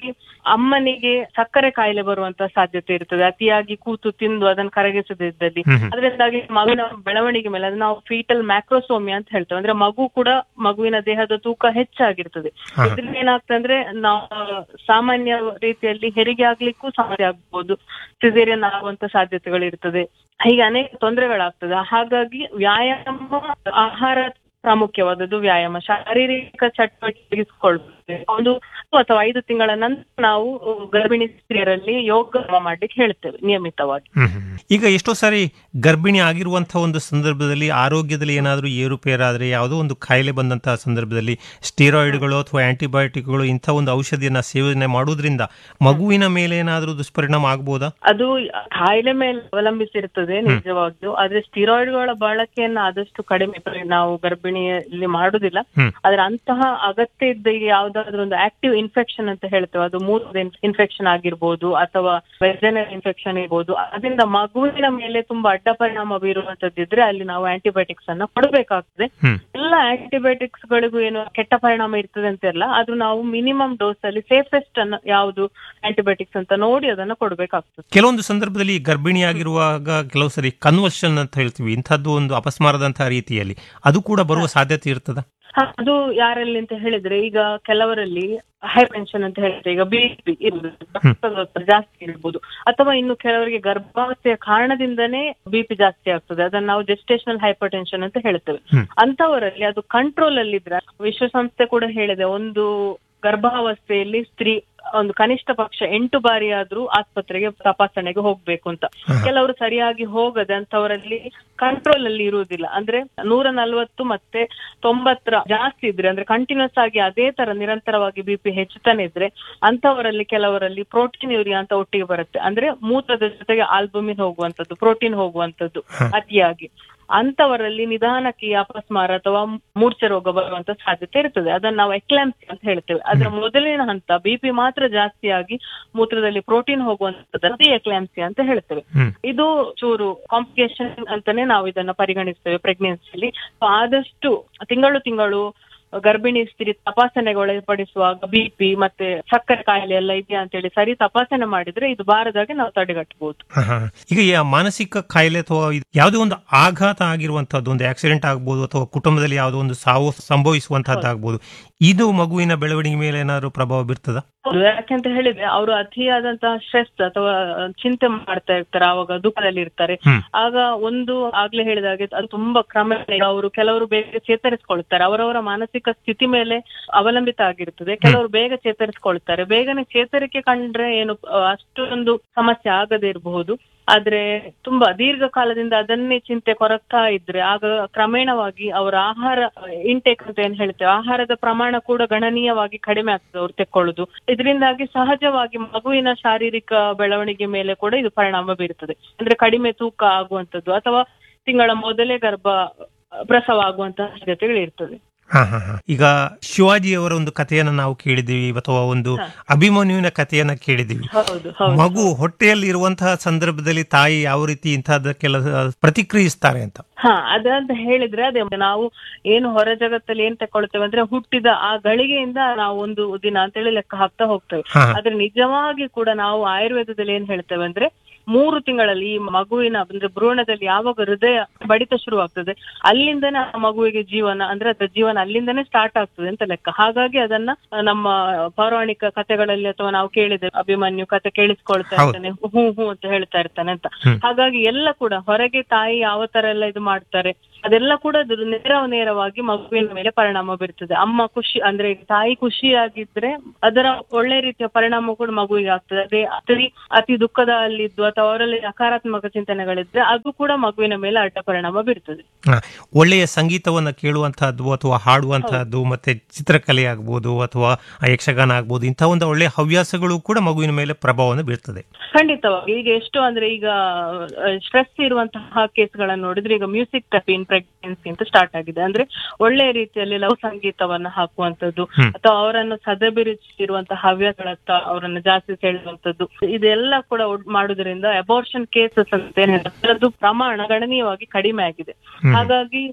ಅಮ್ಮನಿಗೆ ಸಕ್ಕರೆ ಕಾಯಿಲೆ ಬರುವಂತ ಸಾಧ್ಯತೆ ಇರ್ತದೆ ಅತಿಯಾಗಿ ಕೂತು ತಿಂದು ಅದನ್ನು ಕರಗಿಸದಿದ್ದಲ್ಲಿ ಹ್ಮ್ ಹ್ಮ್. ಅದರಿಂದಾಗಿ ಮಗುವಿನ ಬೆಳವಣಿಗೆ ಮೇಲೆ ಅದು ನಾವು ಫೀಟಲ್ ಮ್ಯಾಕ್ರೋಸೋಮಿಯಾ ಅಂತ ಹೇಳ್ತೇವೆ ಅಂದ್ರೆ ಮಗು ಕೂಡ ಮಗುವಿನ ದೇಹದ ತೂಕ ಹೆಚ್ಚಾಗಿರ್ತದೆ ಹಾ. ಇದ್ರಿಂದ ಏನಾಗ್ತದೆ ಅಂದ್ರೆ ನಾವು ಸಾಮಾನ್ಯ ರೀತಿಯಲ್ಲಿ ಹೆರಿಗೆ ಆಗ್ಲಿಕ್ಕೂ ಸಮಸ್ಯೆ ಆಗ್ಬೋದು ಸಿಸೇರಿಯನ್ ಆಗುವಂತ ಸಾಧ್ಯತೆಗಳು ಇರ್ತದೆ ಹೀಗೆ ಅನೇಕ ತೊಂದರೆಗಳಾಗ್ತದೆ ಹಾಗಾಗಿ ವ್ಯಾಯಾಮ ಆಹಾರ ಪ್ರಾಮುಖ್ಯವಾದದ್ದು ವ್ಯಾಯಾಮ ಶಾರೀರಿಕ ಚಟುವಟಿಕೆಗೊಳ್ಬೇಕು ಒಂದು ಅಥವಾ ಐದು ತಿಂಗಳ ನಂತರ ನಾವು ಗರ್ಭಿಣಿ ಸ್ತ್ರೀಯರಲ್ಲಿ ಯೋಗ ಮಾಡ್ಲಿಕ್ಕೆ ಹೇಳ್ತೇವೆ ನಿಯಮಿತವಾಗಿ ಹ್ಮ್ ಹ್ಮ್. ಈಗ ಎಷ್ಟೋ ಸಾರಿ ಗರ್ಭಿಣಿ ಆಗಿರುವಂತಹ ಒಂದು ಸಂದರ್ಭದಲ್ಲಿ ಆರೋಗ್ಯದಲ್ಲಿ ಏನಾದರೂ ಏರುಪೇರಾದ್ರೆ ಯಾವುದೋ ಒಂದು ಕಾಯಿಲೆ ಬಂದಂತಹ ಸಂದರ್ಭದಲ್ಲಿ ಸ್ಟೀರಾಯ್ಡ್ಗಳು ಅಥವಾ ಆಂಟಿಬಯೋಟಿಕ್ಗಳು ಇಂಥ ಒಂದು ಔಷಧಿಯನ್ನ ಸೇವನೆ ಮಾಡೋದ್ರಿಂದ ಮಗುವಿನ ಮೇಲೆ ಏನಾದರೂ ದುಷ್ಪರಿಣಾಮ ಆಗ್ಬೋದಾ ಅದು ಕಾಯಿಲೆ ಮೇಲೆ ಅವಲಂಬಿಸಿರ್ತದೆ ನಿಜವಾಗಿಯೂ ಆದ್ರೆ ಸ್ಟಿರಾಯ್ಡ್ಗಳ ಬಳಕೆಯನ್ನ ಆದಷ್ಟು ಕಡಿಮೆ ನಾವು ಗರ್ಭಿಣಿಯಲ್ಲಿ ಮಾಡುದಿಲ್ಲ ಹ್ಮ್. ಆದ್ರೆ ಅಂತಹ ಅಗತ್ಯ ಇದ್ದ ಯಾವ್ದಾದ್ರು ಒಂದು ಆಕ್ಟಿವ್ ಇನ್ಫೆಕ್ಷನ್ ಅಂತ ಹೇಳ್ತೇವೆ ಅದು ಮೂತ್ರದ ಇನ್ಫೆಕ್ಷನ್ ಆಗಿರ್ಬೋದು ಅಥವಾ ವೆಜನಲ್ ಇನ್ಫೆಕ್ಷನ್ ಇರ್ಬೋದು ಅದರಿಂದ ಮಗುವಿನ ಮೇಲೆ ತುಂಬಾ ಅಡ್ಡ ಪರಿಣಾಮ ಬೀರುವಂತದ್ದಿದ್ರೆ ಅಲ್ಲಿ ನಾವು ಆಂಟಿಬಯೋಟಿಕ್ಸ್ ಅನ್ನ ಕೊಡಬೇಕಾಗ್ತದೆ ಹ್ಮ್ ಎಲ್ಲ ಆಂಟಿಬಯೋಟಿಕ್ಸ್ ಗಳಿಗೂ ಏನು ಕೆಟ್ಟ ಪರಿಣಾಮ ಇರ್ತದೆ ಅಂತಿರಲ್ಲ ಅದು ನಾವು ಮಿನಿಮಮ್ ಡೋಸ್ ಅಲ್ಲಿ ಸೇಫೆಸ್ಟ್ ಅನ್ನ ಯಾವುದು ಆಂಟಿಬಯೋಟಿಕ್ಸ್ ಅಂತ ನೋಡಿ ಅದನ್ನ ಕೊಡ್ಬೇಕಾಗ್ತದೆ ಕೆಲವೊಂದು ಸಂದರ್ಭದಲ್ಲಿ ಗರ್ಭಿಣಿಯಾಗಿರುವಾಗ ಕೆಲವು ಸರಿ ಕನ್ವರ್ಷನ್ ಅಂತ ಹೇಳ್ತೀವಿ ಇಂಥದ್ದು ಒಂದು ಅಪಸ್ಮಾರದಂತಹ ರೀತಿಯಲ್ಲಿ ಅದು ಕೂಡ ಬರುವ ಸಾಧ್ಯತೆ ಇರ್ತದ ಹ, ಅದು ಯಾರಲ್ಲಿ ಅಂತ ಹೇಳಿದ್ರೆ ಈಗ ಕೆಲವರಲ್ಲಿ ಹೈ ಟೆನ್ಷನ್ ಅಂತ ಹೇಳ್ತೇವೆ ಈಗ ಬಿ ಪಿ ಇರ್ಬೋದು ರಕ್ತದೊತ್ತಡ ಜಾಸ್ತಿ ಇರ್ಬೋದು ಅಥವಾ ಇನ್ನು ಕೆಲವರಿಗೆ ಗರ್ಭಾವಸ್ಥೆಯ ಕಾರಣದಿಂದನೇ ಬಿ ಪಿ ಜಾಸ್ತಿ ಆಗ್ತದೆ ಅದನ್ನ ನಾವು ಜೆಸ್ಟೇಷನಲ್ ಹೈಪರ್ ಟೆನ್ಷನ್ ಅಂತ ಹೇಳ್ತೇವೆ ಹ್ಮ್. ಅಂತವರಲ್ಲಿ ಅದು ಕಂಟ್ರೋಲ್ ಅಲ್ಲಿ ಇದ್ರೆ ವಿಶ್ವಸಂಸ್ಥೆ ಕೂಡ ಹೇಳಿದೆ ಒಂದು ಗರ್ಭಾವಸ್ಥೆಯಲ್ಲಿ ಸ್ತ್ರೀ ಒಂದು ಕನಿಷ್ಠ ಪಕ್ಷ ಎಂಟು ಬಾರಿ ಆದ್ರೂ ಆಸ್ಪತ್ರೆಗೆ ತಪಾಸಣೆಗೆ ಹೋಗ್ಬೇಕು ಅಂತ ಕೆಲವರು ಸರಿಯಾಗಿ ಹೋಗದೆ ಅಂತವರಲ್ಲಿ ಕಂಟ್ರೋಲ್ ಅಲ್ಲಿ ಇರುವುದಿಲ್ಲ ಅಂದ್ರೆ ನೂರ ನಲ್ವತ್ತು ಮತ್ತೆ ತೊಂಬತ್ತರ ಜಾಸ್ತಿ ಇದ್ರೆ ಅಂದ್ರೆ ಕಂಟಿನ್ಯೂಸ್ ಆಗಿ ಅದೇ ತರ ನಿರಂತರವಾಗಿ ಬಿ ಪಿ ಹೆಚ್ಚುತ್ತಾನೆ ಇದ್ರೆ ಅಂತವರಲ್ಲಿ ಕೆಲವರಲ್ಲಿ ಪ್ರೋಟೀನ್ ಯೂರಿಯಾ ಅಂತ ಒಟ್ಟಿಗೆ ಬರುತ್ತೆ ಅಂದ್ರೆ ಮೂತ್ರದ ಜೊತೆಗೆ ಆಲ್ಬುಮಿನ್ ಹೋಗುವಂತದ್ದು ಪ್ರೋಟೀನ್ ಹೋಗುವಂತದ್ದು ಅತಿಯಾಗಿ ಅಂತವರಲ್ಲಿ ನಿಧಾನಕ್ಕೆ ಈ ಅಪಸ್ಮಾರ ಅಥವಾ ಮೂರ್ಛೆ ರೋಗ ಬರುವಂತ ಸಾಧ್ಯತೆ ಇರ್ತದೆ ಅದನ್ನ ನಾವು ಎಕ್ಲಾಂಪ್ಸಿ ಅಂತ ಹೇಳ್ತೇವೆ ಅದರ ಮೊದಲಿನ ಹಂತ ಬಿಪಿ ಮಾತ್ರ ಜಾಸ್ತಿಯಾಗಿ ಮೂತ್ರದಲ್ಲಿ ಪ್ರೋಟೀನ್ ಹೋಗುವಂತದ್ದು ಎಕ್ಲಾಂಪ್ಸಿ ಅಂತ ಹೇಳ್ತೇವೆ ಹ್ಮ್ ಇದು ಚೂರು ಕಾಂಪ್ಲಿಕೇಶನ್ ಅಂತಾನೆ ನಾವು ಇದನ್ನ ಪರಿಗಣಿಸ್ತೇವೆ ಪ್ರೆಗ್ನೆನ್ಸಿಲಿ ಆದಷ್ಟು ತಿಂಗಳು ತಿಂಗಳು ಗರ್ಭಿಣಿ ಸ್ತ್ರೀ ತಪಾಸಣೆಗೆ ಒಳಪಡಿಸುವಾಗ ಬಿಪಿ ಮತ್ತೆ ಸಕ್ಕರೆ ಕಾಯಿಲೆ ಎಲ್ಲ ಇದೆಯಾ ಅಂತೇಳಿ ಸರಿ ತಪಾಸಣೆ ಮಾಡಿದ್ರೆ ಇದು ಬಾರದಾಗೆ ನಾವು ತಡೆಗಟ್ಟಬಹುದು ಹ, ಹ. ಈಗ ಈ ಮಾನಸಿಕ ಕಾಯಿಲೆ ಅಥವಾ ಇದು ಯಾವುದೇ ಒಂದು ಆಘಾತ ಆಗಿರುವಂತಹದ್ದು ಒಂದು ಆಕ್ಸಿಡೆಂಟ್ ಆಗ್ಬೋದು ಅಥವಾ ಕುಟುಂಬದಲ್ಲಿ ಯಾವುದೋ ಒಂದು ಸಾವು ಸಂಭವಿಸುವಂತಹದ್ದು ಆಗ್ಬೋದು ಇದು ಮಗುವಿನ ಬೆಳವಣಿಗೆ ಮೇಲೆ ಏನಾದ್ರು ಪ್ರಭಾವ ಬೀರ್ತದ ಹೌದು ಯಾಕೆಂತ ಹೇಳಿದ್ರೆ ಅವರು ಅತಿಯಾದಂತಹ ಸ್ಟ್ರೆಸ್ ಅಥವಾ ಚಿಂತೆ ಮಾಡ್ತಾ ಇರ್ತಾರೆ ಆವಾಗ ದುಃಖದಲ್ಲಿ ಇರ್ತಾರೆ ಹ್ಮ್. ಆಗ ಒಂದು ಆಗ್ಲೇ ಹೇಳಿದ ಹಾಗೆ ಅದು ತುಂಬಾ ಕ್ರಮೇಣ ಅವರು ಕೆಲವರು ಬೇಗ ಚೇತರಿಸ್ಕೊಳ್ತಾರೆ ಅವರವರ ಮಾನಸಿಕ ಸ್ಥಿತಿ ಮೇಲೆ ಅವಲಂಬಿತ ಆಗಿರ್ತದೆ ಕೆಲವರು ಬೇಗ ಚೇತರಿಸ್ಕೊಳ್ತಾರೆ ಬೇಗನೆ ಚೇತರಿಕೆ ಕಂಡ್ರೆ ಏನು ಆ, ಅಷ್ಟೊಂದು ಸಮಸ್ಯೆ ಆಗದೇ ಇರಬಹುದು ಆದ್ರೆ ತುಂಬಾ ದೀರ್ಘಕಾಲದಿಂದ ಅದನ್ನೇ ಚಿಂತೆ ಕೊರಗ್ತಾ ಇದ್ರೆ ಆಗ ಕ್ರಮೇಣವಾಗಿ ಅವರ ಆಹಾರ ಇಂಟೇಕ್ ಅಂತ ಏನ್ ಹೇಳ್ತೇವೆ ಆಹಾರದ ಪ್ರಮಾಣ ಕೂಡ ಗಣನೀಯವಾಗಿ ಕಡಿಮೆ ಆಗ್ತದೆ ಅವ್ರು ತೆಕ್ಕೊಳ್ಳುದು ಇದರಿಂದಾಗಿ ಸಹಜವಾಗಿ ಮಗುವಿನ ಶಾರೀರಿಕ ಬೆಳವಣಿಗೆ ಮೇಲೆ ಕೂಡ ಇದು ಪರಿಣಾಮ ಬೀರುತ್ತದೆ ಅಂದ್ರೆ ಕಡಿಮೆ ತೂಕ ಆಗುವಂತದ್ದು ಅಥವಾ ತಿಂಗಳ ಮೊದಲೇ ಗರ್ಭ ಪ್ರಸವ ಆಗುವಂತಹ ಸಾಧ್ಯತೆಗಳು ಇರ್ತದೆ ಹ, ಹ, ಹ. ಈಗ ಶಿವಾಜಿಯವರ ಒಂದು ಕಥೆಯನ್ನ ನಾವು ಕೇಳಿದ್ದೀವಿ ಅಥವಾ ಒಂದು ಅಭಿಮನ್ಯುವಿನ ಕಥೆಯನ್ನ ಕೇಳಿದ್ದೀವಿ ಹೌದು ಹೌದು ಮಗು ಹೊಟ್ಟೆಯಲ್ಲಿ ಇರುವಂತಹ ಸಂದರ್ಭದಲ್ಲಿ ತಾಯಿ ಯಾವ ರೀತಿ ಇಂತಹದಕ್ಕೆಲ್ಲ ಪ್ರತಿಕ್ರಿಯಿಸ್ತಾರೆ ಅಂತ ಹಾ ಅದಂತ ಹೇಳಿದ್ರೆ ಅದೇ ನಾವು ಏನು ಹೊರ ಜಗತ್ತಲ್ಲಿ ಏನ್ ತಕೊಳ್ತೇವೆ ಅಂದ್ರೆ ಹುಟ್ಟಿದ ಆ ಗಳಿಗೆಯಿಂದ ನಾವು ಒಂದು ದಿನ ಅಂತೇಳಿ ಲೆಕ್ಕ ಹಾಕ್ತಾ ಹೋಗ್ತೇವೆ ಹಾ. ಆದ್ರೆ ನಿಜವಾಗಿ ಕೂಡ ನಾವು ಆಯುರ್ವೇದದಲ್ಲಿ ಏನ್ ಹೇಳ್ತೇವೆ ಅಂದ್ರೆ ಮೂರು ತಿಂಗಳಲ್ಲಿ ಈ ಮಗುವಿನ ಅಂದ್ರೆ ಭ್ರೂಣದಲ್ಲಿ ಯಾವಾಗ ಹೃದಯ ಬಡಿತ ಶುರುವಾಗ್ತದೆ ಅಲ್ಲಿಂದನೇ ಆ ಮಗುವಿಗೆ ಜೀವನ ಅಂದ್ರೆ ಅದ್ರ ಜೀವನ ಅಲ್ಲಿಂದನೇ ಸ್ಟಾರ್ಟ್ ಆಗ್ತದೆ ಅಂತ ಲೆಕ್ಕ ಹಾಗಾಗಿ ಅದನ್ನ ನಮ್ಮ ಪೌರಾಣಿಕ ಕಥೆಗಳಲ್ಲಿ ಅಥವಾ ನಾವು ಕೇಳಿದೆ ಅಭಿಮನ್ಯು ಕಥೆ ಕೇಳಿಸ್ಕೊಳ್ತಾ ಹೌದು. ಇರ್ತಾನೆ ಹ್ಞೂ ಹ್ಞೂ ಅಂತ ಹೇಳ್ತಾ ಇರ್ತಾನೆ ಅಂತ ಹ್ಮ್. ಹಾಗಾಗಿ ಎಲ್ಲ ಕೂಡ ಹೊರಗೆ ತಾಯಿ ಯಾವ ತರ ಎಲ್ಲ ಇದು ಮಾಡ್ತಾರೆ ಅದೆಲ್ಲ ಕೂಡ ಅದು ನೇರ ನೇರವಾಗಿ ಮಗುವಿನ ಮೇಲೆ ಪರಿಣಾಮ ಬೀರ್ತದೆ ಅಮ್ಮ ಖುಷಿ ಅಂದ್ರೆ ತಾಯಿ ಖುಷಿಯಾಗಿದ್ರೆ ಅದರ ಒಳ್ಳೆ ರೀತಿಯ ಪರಿಣಾಮ ಕೂಡ ಮಗುವಿಗೆ ಆಗ್ತದೆ ಅದೇ ಅತಿ ಅತಿ ದುಃಖದಲ್ಲಿದ್ದು ಅಥವಾ ಅವರಲ್ಲಿ ನಕಾರಾತ್ಮಕ ಚಿಂತನೆಗಳಿದ್ರೆ ಅದು ಕೂಡ ಮಗುವಿನ ಮೇಲೆ ಅಡ್ಡ ಪರಿಣಾಮ ಬೀರ್ತದೆ ಹ. ಒಳ್ಳೆಯ ಸಂಗೀತವನ್ನ ಕೇಳುವಂತಹದ್ದು ಅಥವಾ ಹಾಡುವಂತಹದ್ದು ಮತ್ತೆ ಚಿತ್ರಕಲೆ ಆಗ್ಬೋದು ಅಥವಾ ಯಕ್ಷಗಾನ ಆಗ್ಬೋದು ಇಂಥ ಒಂದು ಒಳ್ಳೆಯ ಹವ್ಯಾಸಗಳು ಕೂಡ ಮಗುವಿನ ಮೇಲೆ ಪ್ರಭಾವವನ್ನು ಬೀರ್ತದೆ ಖಂಡಿತವಾಗಿ ಈಗ ಎಷ್ಟು ಅಂದ್ರೆ ಈಗ ಸ್ಟ್ರೆಸ್ ಇರುವಂತಹ ಕೇಸ್ಗಳನ್ನು ನೋಡಿದ್ರೆ ಈಗ ಮ್ಯೂಸಿಕ್ ಥೆರಪಿ ಇನ್ ಪ್ರೆಗ್ನೆನ್ಸಿ ಅಂತ ಸ್ಟಾರ್ಟ್ ಆಗಿದೆ ಅಂದ್ರೆ ಒಳ್ಳೆ ರೀತಿಯಲ್ಲಿ ಲವ್ ಸಂಗೀತವನ್ನ ಹಾಕುವಂತದ್ದು ಹ್ಮ್. ಅಥವಾ ಅವರನ್ನು ಸದಭಿರುಚಿರುವಂತಹ ಹವ್ಯಾಸಗಳತ್ತ ಅವರನ್ನು ಜಾಸ್ತಿ ಸೆಳೆಯುವಂತದ್ದು ಇದೆಲ್ಲ ಕೂಡ ಒಡ್- ಮಾಡುವುದರಿಂದ ಅಬೋರ್ಷನ್ ಕೇಸಸ್ ಅಂತ ಏನ್ ಹೇಳ್ತಾರೆ, ಅದರದ್ದು ಪ್ರಮಾಣ ಗಣನೀಯವಾಗಿ ಕಡಿಮೆ ಆಗಿದೆ ಹ್ಮ್. ಹಾಗಾಗಿ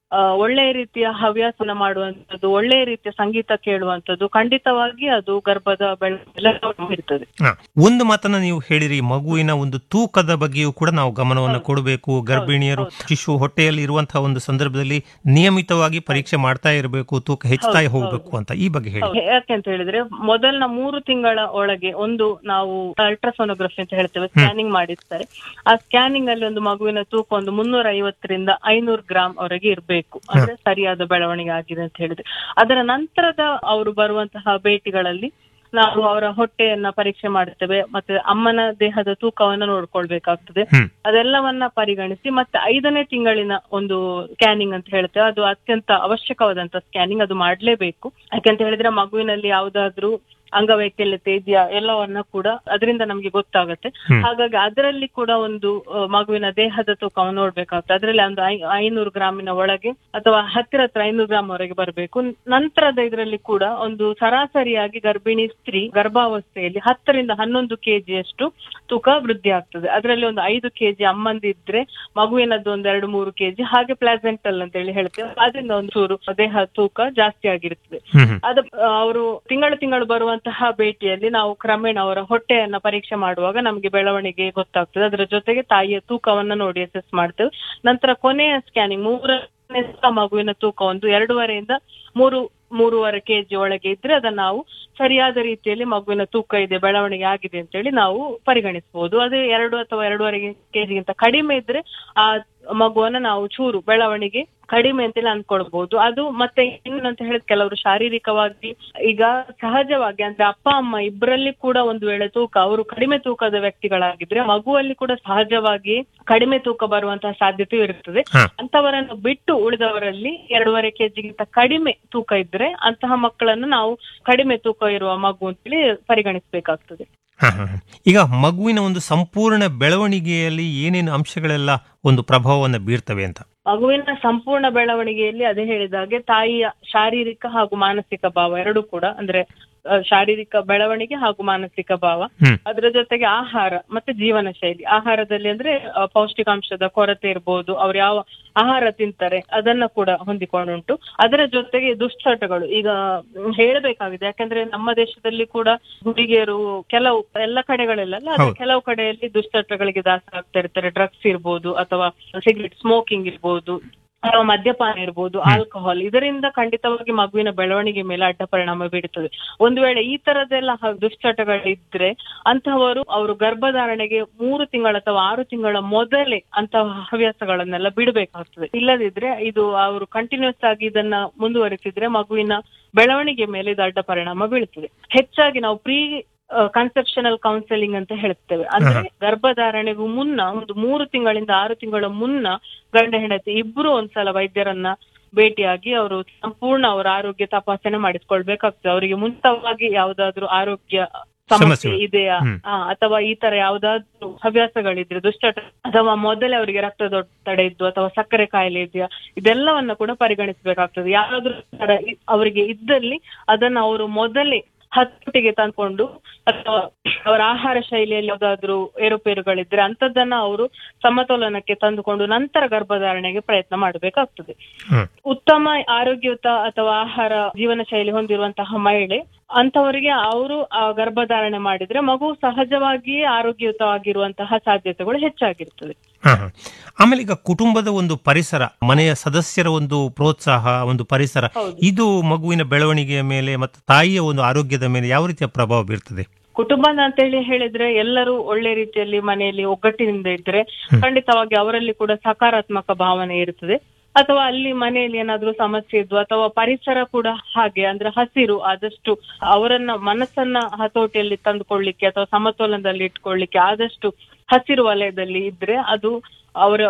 ಆ, ಒಳ್ಳೆಯ ರೀತಿಯ ಹವ್ಯಾಸನ ಮಾಡುವಂತದ್ದು ಒಳ್ಳೆಯ ರೀತಿಯ ಸಂಗೀತ ಕೇಳುವಂತದ್ದು ಖಂಡಿತವಾಗಿ ಅದು ಗರ್ಭದ ಬೆಳವಣಿಗೆ ಇರ್ತದೆ ಹ. ಒಂದು ಮಾತನ್ನ ನೀವು ಹೇಳಿರಿ ಮಗುವಿನ ಒಂದು ತೂಕದ ಬಗ್ಗೆಯೂ ಕೂಡ ನಾವು ಗಮನವನ್ನು ಕೊಡಬೇಕು ಗರ್ಭಿಣಿಯರು ಶಿಶು ಹೊಟ್ಟೆಯಲ್ಲಿ ಇರುವಂತಹ ಒಂದು ಸಂದರ್ಭದಲ್ಲಿ ನಿಯಮಿತವಾಗಿ ಪರೀಕ್ಷೆ ಮಾಡ್ತಾ ಇರಬೇಕು ತೂಕ ಹೆಚ್ಚುತ್ತಾ ಹೋಗ್ಬೇಕು ಅಂತ ಈ ಬಗ್ಗೆ ಹೇಳಿ ಹೌದು. ಯಾಕೆಂತ ಹೇಳಿದ್ರೆ ಮೊದಲನ ಮೂರು ತಿಂಗಳ ಒಳಗೆ ಒಂದು ನಾವು ಅಲ್ಟ್ರಾಸೋನೋಗ್ರಫಿ ಅಂತ ಹೇಳ್ತೇವೆ ಸ್ಕ್ಯಾನಿಂಗ್ ಮಾಡಿರ್ತಾರೆ ಆ ಸ್ಕ್ಯಾನಿಂಗ್ ಅಲ್ಲಿ ಒಂದು ಮಗುವಿನ ತೂಕ ಒಂದು ಮುನ್ನೂರ ಐವತ್ತರಿಂದ ಐನೂರು ಗ್ರಾಮ್ ವರೆಗೆ ಇರಬೇಕು ಅಂದ್ರೆ ಸರಿಯಾದ ಬೆಳವಣಿಗೆ ಆಗಿದೆ ಅಂತ ಹೇಳಿದ್ರೆ ಅದರ ನಂತರದ ಅವರು ಬರುವಂತಹ ಭೇಟಿಗಳಲ್ಲಿ ನಾವು ಅವರ ಹೊಟ್ಟೆಯನ್ನ ಪರೀಕ್ಷೆ ಮಾಡುತ್ತೇವೆ ಮತ್ತೆ ಅಮ್ಮನ ದೇಹದ ತೂಕವನ್ನ ನೋಡ್ಕೊಳ್ಬೇಕಾಗ್ತದೆ ಹ್ಮ್. ಅದೆಲ್ಲವನ್ನ ಪರಿಗಣಿಸಿ ಮತ್ತೆ ಐದನೇ ತಿಂಗಳಿನ ಒಂದು ಸ್ಕ್ಯಾನಿಂಗ್ ಅಂತ ಹೇಳ್ತೇವೆ ಅದು ಅತ್ಯಂತ ಅವಶ್ಯಕವಾದಂತ ಸ್ಕ್ಯಾನಿಂಗ್ ಅದು ಮಾಡ್ಲೇಬೇಕು ಯಾಕಂತ ಹೇಳಿದ್ರೆ ಮಗುವಿನಲ್ಲಿ ಯಾವ್ದಾದ್ರು ಅಂಗವೈಕಲ್ಯತೆ ಇದೆಯಾ ಎಲ್ಲವನ್ನ ಕೂಡ ಅದರಿಂದ ನಮ್ಗೆ ಗೊತ್ತಾಗತ್ತೆ ಹ್ಮ್. ಹಾಗಾಗಿ ಅದರಲ್ಲಿ ಕೂಡ ಒಂದು ಆ, ಮಗುವಿನ ದೇಹದ ತೂಕವನ್ನು ನೋಡ್ಬೇಕಾಗ್ತದೆ ಅದರಲ್ಲಿ ಒಂದು ಐ- ಐನೂರು ಗ್ರಾಮಿನ ಒಳಗೆ ಅಥವಾ ಹತ್ತಿರ ಹತ್ರ ಐನೂರು ಗ್ರಾಮ್ ವರೆಗೆ ಬರಬೇಕು ನಂತರದ ಇದರಲ್ಲಿ ಕೂಡ ಒಂದು ಸರಾಸರಿಯಾಗಿ ಗರ್ಭಿಣಿ ಸ್ತ್ರೀ ಗರ್ಭಾವಸ್ಥೆಯಲ್ಲಿ ಹತ್ತರಿಂದ ಹನ್ನೊಂದು ಕೆಜಿಯಷ್ಟು ತೂಕ ವೃದ್ಧಿ ಆಗ್ತದೆ ಅದರಲ್ಲಿ ಒಂದು ಐದು ಕೆಜಿ ಅಮ್ಮಂದಿದ್ರೆ ಮಗುವಿನದ್ದು ಒಂದು ಎರಡು ಮೂರು ಕೆಜಿ ಹಾಗೆ ಪ್ಲಾಸೆಂಟಲ್ ಅಂತ ಹೇಳಿ ಹೇಳ್ತೇವೆ ಅದರಿಂದ ಒಂದು ಚೂರು ದೇಹ ತೂಕ ಜಾಸ್ತಿ ಆಗಿರ್ತದೆ ಹ್ಮ್ ಹ್ಮ್. ಅದ ಅವರು ತಿಂಗಳು ತಿಂಗಳು ಬರುವಂತಹ ಭೇಟಿಯಲ್ಲಿ ನಾವು ಕ್ರಮೇಣ ಅವರ ಹೊಟ್ಟೆಯನ್ನ ಪರೀಕ್ಷೆ ಮಾಡುವಾಗ ನಮಗೆ ಬೆಳವಣಿಗೆ ಗೊತ್ತಾಗ್ತದೆ ಅದರ ಜೊತೆಗೆ ತಾಯಿಯ ತೂಕವನ್ನ ನೋಡಿ ಅಸೆಸ್ ಮಾಡ್ತೇವೆ ನಂತರ ಕೊನೆಯ ಸ್ಕ್ಯಾನಿಂಗ್ ಮೂರನೇ ಸಲ ಮಗುವಿನ ತೂಕ ಒಂದು ಎರಡೂವರೆಯಿಂದ ಮೂರು ಮೂರುವರೆ ಕೆಜಿ ಒಳಗೆ ಇದ್ರೆ ಅದನ್ನ ನಾವು ಸರಿಯಾದ ರೀತಿಯಲ್ಲಿ ಮಗುವಿನ ತೂಕ ಇದೆ ಬೆಳವಣಿಗೆ ಆಗಿದೆ ಅಂತ ಹೇಳಿ ನಾವು ಪರಿಗಣಿಸಬಹುದು ಅದೇ ಎರಡು ಅಥವಾ ಎರಡೂವರೆ ಕೆಜಿಗಿಂತ ಕಡಿಮೆ ಇದ್ರೆ ಆ ಮಗುವನ್ನ ನಾವು ಚೂರು ಬೆಳವಣಿಗೆ ಕಡಿಮೆ ಅಂತೇಳಿ ಅನ್ಕೊಳ್ಬಹುದು ಅದು ಮತ್ತೆ ಏನಂತ ಹೇಳಿದ್ ಕೆಲವರು ಶಾರೀರಿಕವಾಗಿ ಈಗ ಸಹಜವಾಗಿ ಅಂದ್ರೆ ಅಪ್ಪ ಅಮ್ಮ ಇಬ್ಬರಲ್ಲಿ ಕೂಡ ಒಂದು ವೇಳೆ ತೂಕ ಅವರು ಕಡಿಮೆ ತೂಕದ ವ್ಯಕ್ತಿಗಳಾಗಿದ್ರೆ ಮಗುವಲ್ಲಿ ಕೂಡ ಸಹಜವಾಗಿ ಕಡಿಮೆ ತೂಕ ಬರುವಂತಹ ಸಾಧ್ಯತೆ ಇರುತ್ತದೆ ಹ. ಅಂತವರನ್ನು ಬಿಟ್ಟು ಉಳಿದವರಲ್ಲಿ ಎರಡೂವರೆ ಕೆಜಿಗಿಂತ ಕಡಿಮೆ ತೂಕ ಇದ್ರೆ ಅಂತಹ ಮಕ್ಕಳನ್ನು ನಾವು ಕಡಿಮೆ ತೂಕ ಇರುವ ಮಗು ಅಂತೇಳಿ ಪರಿಗಣಿಸಬೇಕಾಗ್ತದೆ ಹ, ಹ, ಹ. ಈಗ ಮಗುವಿನ ಒಂದು ಸಂಪೂರ್ಣ ಬೆಳವಣಿಗೆಯಲ್ಲಿ ಏನೇನು ಅಂಶಗಳೆಲ್ಲ ಒಂದು ಪ್ರಭಾವವನ್ನು ಬೀರ್ತವೆ ಅಂತ ಮಗುವಿನ ಸಂಪೂರ್ಣ ಬೆಳವಣಿಗೆಯಲ್ಲಿ ಅದೇ ಹೇಳಿದ ಹಾಗೆ ತಾಯಿಯ ಶಾರೀರಿಕ ಹಾಗೂ ಮಾನಸಿಕ ಭಾವ ಎರಡು ಕೂಡ ಅಂದ್ರೆ ಆ, ಶಾರೀರಿಕ ಬೆಳವಣಿಗೆ ಹಾಗೂ ಮಾನಸಿಕ ಭಾವ ಹ್ಮ್. ಅದರ ಜೊತೆಗೆ ಆಹಾರ ಮತ್ತೆ ಜೀವನ ಶೈಲಿ ಆಹಾರದಲ್ಲಿ ಅಂದ್ರೆ ಆ, ಪೌಷ್ಟಿಕಾಂಶದ ಕೊರತೆ ಇರಬಹುದು ಅವ್ರು ಯಾವ ಆಹಾರ ತಿಂತಾರೆ ಅದನ್ನ ಕೂಡ ಹೊಂದಿಕೊಂಡುಂಟು ಅದರ ಜೊತೆಗೆ ದುಶ್ಚಟಗಳು ಈಗ ಮ್, ಹೇಳಬೇಕಾಗಿದೆ ಯಾಕಂದ್ರೆ ನಮ್ಮ ದೇಶದಲ್ಲಿ ಕೂಡ ಹುಡುಗಿಯರು ಕೆಲವು ಎಲ್ಲ ಕಡೆಗಳೆಲ್ಲ ಅಲ್ಲ, ಆದ್ರೆ ಹೌದು. ಕೆಲವು ಕಡೆಯಲ್ಲಿ ದುಶ್ಚಟಗಳಿಗೆ ದಾಸ ಆಗ್ತಾ ಇರ್ತಾರೆ ಡ್ರಗ್ಸ್ ಇರ್ಬೋದು ಅಥವಾ ಸಿಗರೆಟ್ ಸ್ಮೋಕಿಂಗ್ ಇರ್ಬೋದು ಅಥವಾ ಮದ್ಯಪಾನ ಇರ್ಬೋದು ಆಲ್ಕೋಹಾಲ್ ಇದರಿಂದ ಖಂಡಿತವಾಗಿ ಮಗುವಿನ ಬೆಳವಣಿಗೆ ಮೇಲೆ ಅಡ್ಡ ಪರಿಣಾಮ ಬೀರುತ್ತದೆ ಒಂದು ವೇಳೆ ಈ ತರದೆಲ್ಲ ಹ- ದುಶ್ಚಟಗಳಿದ್ರೆ ಅಂತಹವರು ಅವರು ಗರ್ಭಧಾರಣೆಗೆ ಮೂರು ತಿಂಗಳ ಅಥವಾ ಆರು ತಿಂಗಳ ಮೊದಲೇ ಅಂತಹ ಹವ್ಯಾಸಗಳನ್ನೆಲ್ಲ ಬಿಡಬೇಕಾಗ್ತದೆ ಇಲ್ಲದಿದ್ರೆ ಇದು ಅವರು ಕಂಟಿನ್ಯೂಸ್ ಆಗಿ ಇದನ್ನ ಮುಂದುವರಿಸಿದ್ರೆ ಮಗುವಿನ ಬೆಳವಣಿಗೆ ಮೇಲೆ ಇದು ಅಡ್ಡ ಪರಿಣಾಮ ಬೀಳುತ್ತದೆ ಹೆಚ್ಚಾಗಿ ನಾವು ಪ್ರೀ ಕನ್ಸೆಪ್ಷನಲ್ ಕೌನ್ಸೆಲಿಂಗ್ ಅಂತ ಹೇಳ್ತೇವೆ ಅಂದ್ರೆ ಗರ್ಭಧಾರಣೆಗೂ ಮುನ್ನ ಒಂದು ಮೂರು ತಿಂಗಳಿಂದ ಆರು ತಿಂಗಳ ಮುನ್ನ ಗಂಡ ಹೆಂಡತಿ ಇಬ್ರು ಒಂದ್ಸಲ ವೈದ್ಯರನ್ನ ಭೇಟಿಯಾಗಿ ಅವರು ಸಂಪೂರ್ಣ ಅವರ ಆರೋಗ್ಯ ತಪಾಸಣೆ ಮಾಡಿಸ್ಕೊಳ್ಬೇಕಾಗ್ತದೆ ಅವರಿಗೆ ಮುಂಚಿತವಾಗಿ ಯಾವ್ದಾದ್ರು ಆರೋಗ್ಯ ಸಮಸ್ಯೆ ಸಮಸ್ಯೆಗಳು. ಇದೆಯಾ ಹ್ಮ್. ಆ, ಅಥವಾ ಈ ತರ ಯಾವ್ದಾದ್ರು ಹವ್ಯಾಸಗಳಿದ್ರೆ ದುಶ್ಚಟ ಅಥವಾ ಮೊದಲೇ ಅವರಿಗೆ ರಕ್ತದೊತ್ತಡ ಇದ್ದು ಅಥವಾ ಸಕ್ಕರೆ ಕಾಯಿಲೆ ಇದೆಯಾ ಇದೆಲ್ಲವನ್ನ ಕೂಡ ಪರಿಗಣಿಸಬೇಕಾಗ್ತದೆ ಯಾರಾದ್ರೂ ತರ ಇ- ಅವರಿಗೆ ಇದ್ದಲ್ಲಿ ಅದನ್ನ ಅವರು ಮೊದಲೇ ಹತ್ತೊಟ್ಟಿಗೆ ತಂದ್ಕೊಂಡು ಅಥವಾ ಅವರ ಆಹಾರ ಶೈಲಿಯಲ್ಲಿ ಯಾವ್ದಾದ್ರು ಏರುಪೇರುಗಳಿದ್ರೆ ಅಂತದನ್ನ ಅವರು ಸಮತೋಲನಕ್ಕೆ ತಂದುಕೊಂಡು ನಂತರ ಗರ್ಭಧಾರಣೆಗೆ ಪ್ರಯತ್ನ ಮಾಡಬೇಕಾಗ್ತದೆ ಹ್ಮ್. ಉತ್ತಮ ಆರೋಗ್ಯಯುತ ಅಥವಾ ಆಹಾರ ಜೀವನ ಶೈಲಿ ಹೊಂದಿರುವಂತಹ ಮಹಿಳೆ ಅಂತವರಿಗೆ ಅವರು ಆ ಗರ್ಭಧಾರಣೆ ಮಾಡಿದ್ರೆ ಮಗು ಸಹಜವಾಗಿಯೇ ಆರೋಗ್ಯಯುತವಾಗಿರುವಂತಹ ಸಾಧ್ಯತೆಗಳು ಹೆಚ್ಚಾಗಿರ್ತದೆ ಹ, ಹ. ಆಮೇಲೆ ಈಗ ಕುಟುಂಬದ ಒಂದು ಪರಿಸರ ಮನೆಯ ಸದಸ್ಯರ ಒಂದು ಪ್ರೋತ್ಸಾಹ ಒಂದು ಪರಿಸರ ಹೌದು. ಇದು ಮಗುವಿನ ಬೆಳವಣಿಗೆಯ ಮೇಲೆ ಮತ್ತು ತಾಯಿಯ ಒಂದು ಆರೋಗ್ಯದ ಮೇಲೆ ಯಾವ ರೀತಿಯ ಪ್ರಭಾವ ಬೀರ್ತದೆ ಕುಟುಂಬ ಅಂತ ಹೇಳಿ ಹೇಳಿದ್ರೆ ಎಲ್ಲರೂ ಒಳ್ಳೆ ರೀತಿಯಲ್ಲಿ ಮನೆಯಲ್ಲಿ ಒಗ್ಗಟ್ಟಿನಿಂದ ಇದ್ರೆ ಖಂಡಿತವಾಗಿ ಅವರಲ್ಲಿ ಕೂಡ ಸಕಾರಾತ್ಮಕ ಭಾವನೆ ಇರುತ್ತದೆ ಅಥವಾ ಅಲ್ಲಿ ಮನೆಯಲ್ಲಿ ಏನಾದ್ರೂ ಸಮಸ್ಯೆ ಇದ್ವು ಅಥವಾ ಪರಿಸರ ಕೂಡ ಹಾಗೆ ಅಂದ್ರೆ ಹಸಿರು ಆದಷ್ಟು ಅವರನ್ನ ಮನಸ್ಸನ್ನ ಹತೋಟಿಯಲ್ಲಿ ತಂದುಕೊಳ್ಳಿಕ್ಕೆ ಅಥವಾ ಸಮತೋಲನದಲ್ಲಿ ಇಟ್ಕೊಳ್ಳಿಕ್ಕೆ ಆದಷ್ಟು ಹಸಿರು ವಲಯದಲ್ಲಿ ಇದ್ರೆ ಅದು ಅವರ